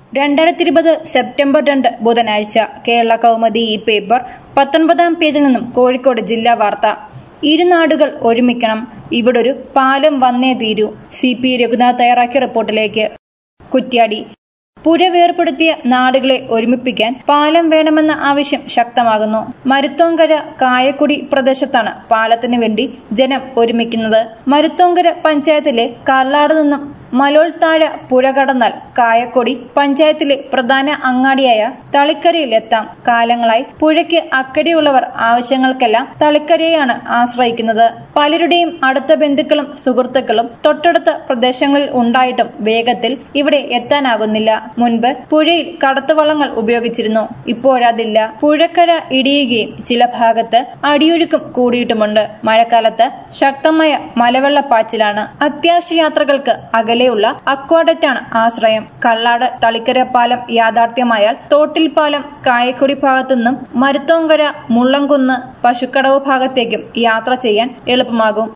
രണ്ടായിരത്തി ഇരുപത് സെപ്റ്റംബർ രണ്ട് ബുധനാഴ്ച കേരള കൗമുദി ഈ പേപ്പർ പത്തൊൻപതാം പേജിൽ നിന്നും കോഴിക്കോട് ജില്ലാ വാർത്ത ഇരുനാടുകൾ ഒരുമിക്കണം ഇവിടൊരു പാലം വന്നേ തീരൂ സി പി രഘുനാഥ് തയ്യാറാക്കിയ റിപ്പോർട്ടിലേക്ക് കുറ്റ്യാടി പുഴ വേർപെടുത്തിയ നാടുകളെ ഒരുമിപ്പിക്കാൻ പാലം വേണമെന്ന ആവശ്യം ശക്തമാകുന്നു മരുത്തോങ്കര കായക്കുടി പ്രദേശത്താണ് പാലത്തിന് വേണ്ടി ജനം ഒരുമിക്കുന്നത് മരുത്തോങ്കര പഞ്ചായത്തിലെ കല്ലാട് നിന്നും മലോൾ താഴ പുഴ കടന്നാൽ കായക്കൊടി പഞ്ചായത്തിലെ പ്രധാന അങ്ങാടിയായ തളിക്കരയിൽ എത്താം കാലങ്ങളായി പുഴയ്ക്ക് അക്കരെയുള്ളവർ ആവശ്യങ്ങൾക്കെല്ലാം തളിക്കരയെയാണ് ആശ്രയിക്കുന്നത് പലരുടെയും അടുത്ത ബന്ധുക്കളും സുഹൃത്തുക്കളും തൊട്ടടുത്ത പ്രദേശങ്ങളിൽ ഉണ്ടായിട്ടും വേഗത്തിൽ ഇവിടെ എത്താനാകുന്നില്ല മുൻപ് പുഴയിൽ കടത്തുവള്ളങ്ങൾ ഉപയോഗിച്ചിരുന്നു ഇപ്പോഴതില്ല പുഴക്കര ഇടിയുകയും ചില ഭാഗത്ത് അടിയൊഴുക്കും കൂടിയിട്ടുമുണ്ട് മഴക്കാലത്ത് ശക്തമായ മലവെള്ളപ്പാച്ചിലാണ് അത്യാവശ്യ യാത്രകൾക്ക് അകലെയുള്ള അക്വാഡറ്റാണ് ആശ്രയം കള്ളാട് തളിക്കര പാലം യാഥാർത്ഥ്യമായാൽ തോട്ടിൽ പാലം കായക്കൊടി ഭാഗത്തുനിന്നും മരുത്തോങ്കര മുള്ളംകുന്ന് പശുക്കടവ് ഭാഗത്തേക്കും യാത്ര ചെയ്യാൻ എളുപ്പമാകും